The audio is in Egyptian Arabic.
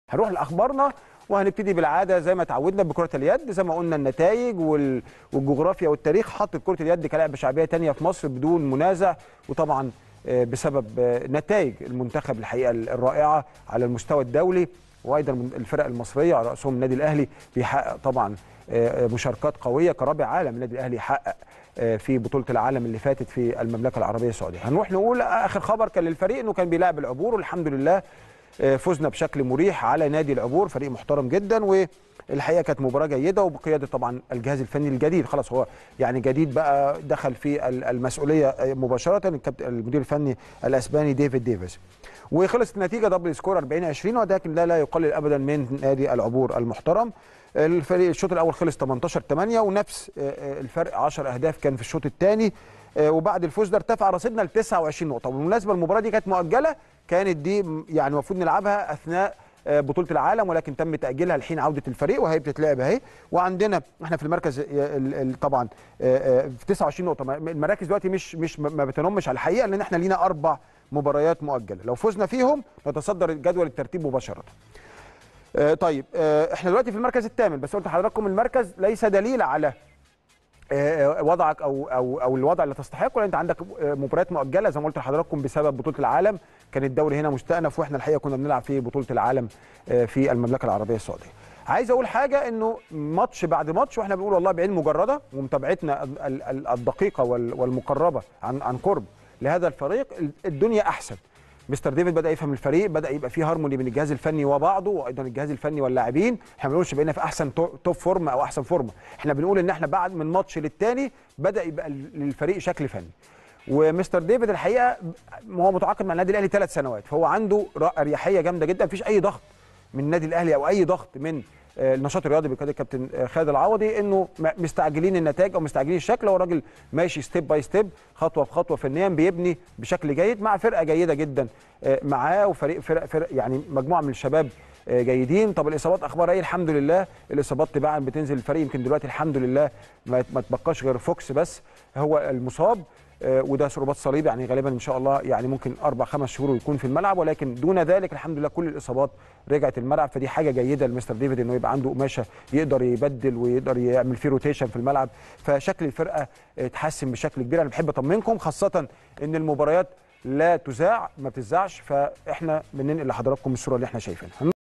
هنروح لاخبارنا وهنبتدي بالعاده زي ما تعودنا بكره اليد زي ما قلنا النتائج وال... والجغرافيا والتاريخ حطت كره اليد كلاعب شعبيه تانية في مصر بدون منازع وطبعا آه، بسبب آه، نتائج المنتخب الحقيقه الرائعه على المستوى الدولي وايضا من الفرق المصريه على راسهم النادي الاهلي بيحقق طبعا آه، مشاركات قويه كرابع عالم النادي الاهلي حقق آه، في بطوله العالم اللي فاتت في المملكه العربيه السعوديه هنروح نقول اخر خبر كان للفريق انه كان بيلعب العبور والحمد لله آه، فزنا بشكل مريح على نادي العبور فريق محترم جدا والحقيقه كانت مباراه جيده وبقياده طبعا الجهاز الفني الجديد خلاص هو يعني جديد بقى دخل في ال- المسؤوليه آه، مباشره الكابتن المدير الفني الاسباني ديفيد ديفيز وخلصت النتيجه دبل سكور 40 20 ولكن لا لا يقلل ابدا من نادي العبور المحترم الفريق الشوط الاول خلص 18 8 ونفس آه، آه، الفرق 10 اهداف كان في الشوط الثاني وبعد الفوز ده ارتفع رصيدنا ل 29 نقطه وبالمناسبه المباراه دي كانت مؤجله كانت دي م- يعني المفروض نلعبها اثناء آه، بطوله العالم ولكن تم تاجيلها لحين عوده الفريق وهي بتتلعب اهي وعندنا احنا في المركز آه، ال- ال- طبعا آه، آه، في 29 نقطه ما- المراكز دلوقتي مش مش ما بتنمش على الحقيقه لان احنا لينا اربع مباريات مؤجله لو فزنا فيهم نتصدر جدول الترتيب مباشره آه، طيب آه، احنا دلوقتي في المركز الثامن بس قلت لحضراتكم المركز ليس دليل على آه، وضعك او او او الوضع اللي تستحقه لان انت عندك آه، مباريات مؤجله زي ما قلت لحضراتكم بسبب بطوله العالم كان الدوري هنا مستأنف واحنا الحقيقه كنا بنلعب في بطوله العالم آه، في المملكه العربيه السعوديه. عايز اقول حاجه انه ماتش بعد ماتش واحنا بنقول والله بعين مجرده ومتابعتنا ال- ال- ال- الدقيقه وال- والمقربه عن عن قرب لهذا الفريق الدنيا احسن. مستر ديفيد بدا يفهم الفريق بدا يبقى فيه هارموني بين الجهاز الفني وبعضه وايضا الجهاز الفني واللاعبين احنا ما بنقولش بقينا في احسن تو- توب فورم او احسن فورمه احنا بنقول ان احنا بعد من ماتش للتاني بدا يبقى للفريق شكل فني ومستر ديفيد الحقيقه هو متعاقد مع النادي الاهلي ثلاث سنوات فهو عنده ر- اريحيه جامده جدا مفيش اي ضغط من النادي الاهلي او اي ضغط من آه، النشاط الرياضي بقياده الكابتن آه، خالد العوضي انه م- مستعجلين النتائج او مستعجلين الشكل هو راجل ماشي ستيب باي ستيب خطوه بخطوه فنيا بيبني بشكل جيد مع فرقه جيده جدا آه، معاه وفريق فرق, فرق يعني مجموعه من الشباب آه، جيدين طب الاصابات اخبارها ايه الحمد لله الاصابات تباعا بتنزل الفريق يمكن دلوقتي الحمد لله ما ما تبقاش غير فوكس بس هو المصاب آه، وده رباط صليب يعني غالبا ان شاء الله يعني ممكن اربع خمس شهور ويكون في الملعب ولكن دون ذلك الحمد لله كل الاصابات رجعت الملعب فدي حاجه جيده لمستر ديفيد انه يبقى عنده قماشه يقدر يبدل ويقدر يعمل فيه روتيشن في الملعب فشكل الفرقه اتحسن بشكل كبير انا بحب اطمنكم خاصه ان المباريات لا تذاع ما بتذاعش فاحنا بننقل لحضراتكم الصوره اللي احنا شايفينها